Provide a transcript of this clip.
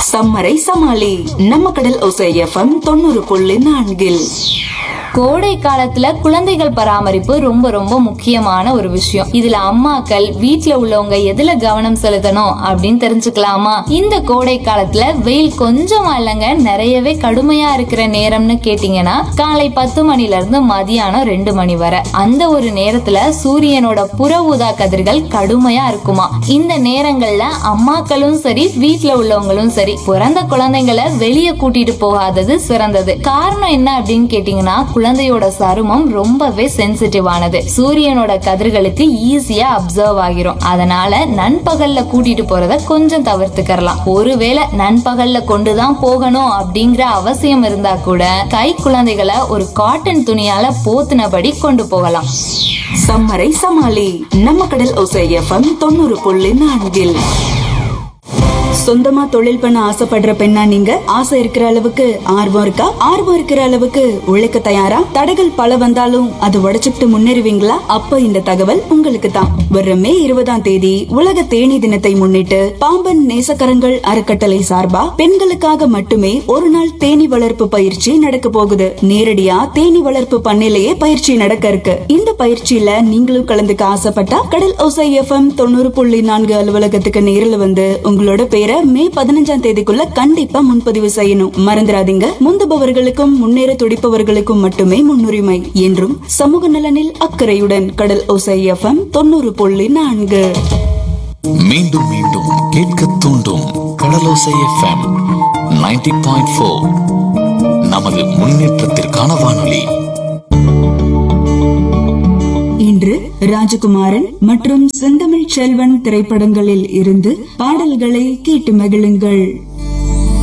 சம்மரை சமாளி நம்ம கடல் ஒசை எஃப்எம் தொண்ணூறு புள்ளி நான்கில் கோடை காலத்துல குழந்தைகள் பராமரிப்பு ரொம்ப ரொம்ப முக்கியமான ஒரு விஷயம் இதுல அம்மாக்கள் வீட்ல உள்ளவங்க எதுல கவனம் செலுத்தணும் அப்படின்னு தெரிஞ்சுக்கலாமா இந்த கோடை காலத்துல வெயில் கொஞ்சமா இல்லைங்க நிறையவே கடுமையா இருக்கிற நேரம்னு கேட்டீங்கன்னா காலை பத்து மணில இருந்து மதியானம் ரெண்டு மணி வரை அந்த ஒரு நேரத்துல சூரியனோட புற ஊதா கதிர்கள் கடுமையா இருக்குமா இந்த நேரங்கள்ல அம்மாக்களும் சரி வீட்ல உள்ளவங்களும் சரி பிறந்த குழந்தைங்களை வெளியே கூட்டிட்டு போகாதது சிறந்தது காரணம் என்ன அப்படின்னு கேட்டீங்கன்னா குழந்தையோட சருமம் ரொம்பவே சென்சிட்டிவ் ஆனது சூரியனோட கதிர்களுக்கு ஈஸியா அப்சர்வ் ஆகிரும் அதனால நண்பகல்ல கூட்டிட்டு போறத கொஞ்சம் தவிர்த்துக்கறலாம் ஒருவேளை நண்பகல்ல கொண்டுதான் போகணும் அப்படிங்கிற அவசியம் இருந்தா கூட கை குழந்தைகளை ஒரு காட்டன் துணியால போத்தினபடி கொண்டு போகலாம் சம்மரை சமாளி நம்ம கடல் ஒசை எஃப்எம் தொண்ணூறு புள்ளி நான்கில் சொந்தமா தொழில் பண்ண ஆசைப்படுற பெண்ணா நீங்க ஆசை இருக்கிற அளவுக்கு ஆர்வம் இருக்கா ஆர்வம் இருக்கிற அளவுக்கு உழைக்க தயாரா தடைகள் பல வந்தாலும் அது உடைச்சுக்கிட்டு முன்னேறுவீங்களா அப்ப இந்த தகவல் உங்களுக்கு தான் வர்ற மே இருபதாம் தேதி உலக தேனி தினத்தை முன்னிட்டு பாம்பன் நேசக்கரங்கள் அறக்கட்டளை சார்பா பெண்களுக்காக மட்டுமே ஒரு நாள் தேனி வளர்ப்பு பயிற்சி நடக்க போகுது நேரடியா தேனி வளர்ப்பு பண்ணையிலேயே பயிற்சி நடக்க இருக்கு இந்த பயிற்சியில நீங்களும் கலந்துக்க ஆசைப்பட்டா கடல் ஓசை எஃப்எம் தொண்ணூறு புள்ளி நான்கு அலுவலகத்துக்கு நேரில் வந்து உங்களோட பேரை மே பதினஞ்சாம் தேதிக்குள்ள கண்டிப்பா முன்பதிவு செய்யணும் மறந்துடாதீங்க முந்துபவர்களுக்கும் முன்னேற துடிப்பவர்களுக்கும் மட்டுமே முன்னுரிமை என்றும் சமூக நலனில் அக்கறையுடன் கடல் ஓசை எஃப்எம் தொண்ணூறு புள்ளி நான்கு மீண்டும் மீண்டும் கேட்க தூண்டும் கடலோசை எஃப்எம் 90.4 பாயிண்ட் ஃபோர் நமது முன்னேற்றத்திற்கான வானொலி இன்று ராஜகுமாரன் மற்றும் செந்தமிழ் செல்வன் திரைப்படங்களில் இருந்து பாடல்களை கேட்டு மகிழுங்கள்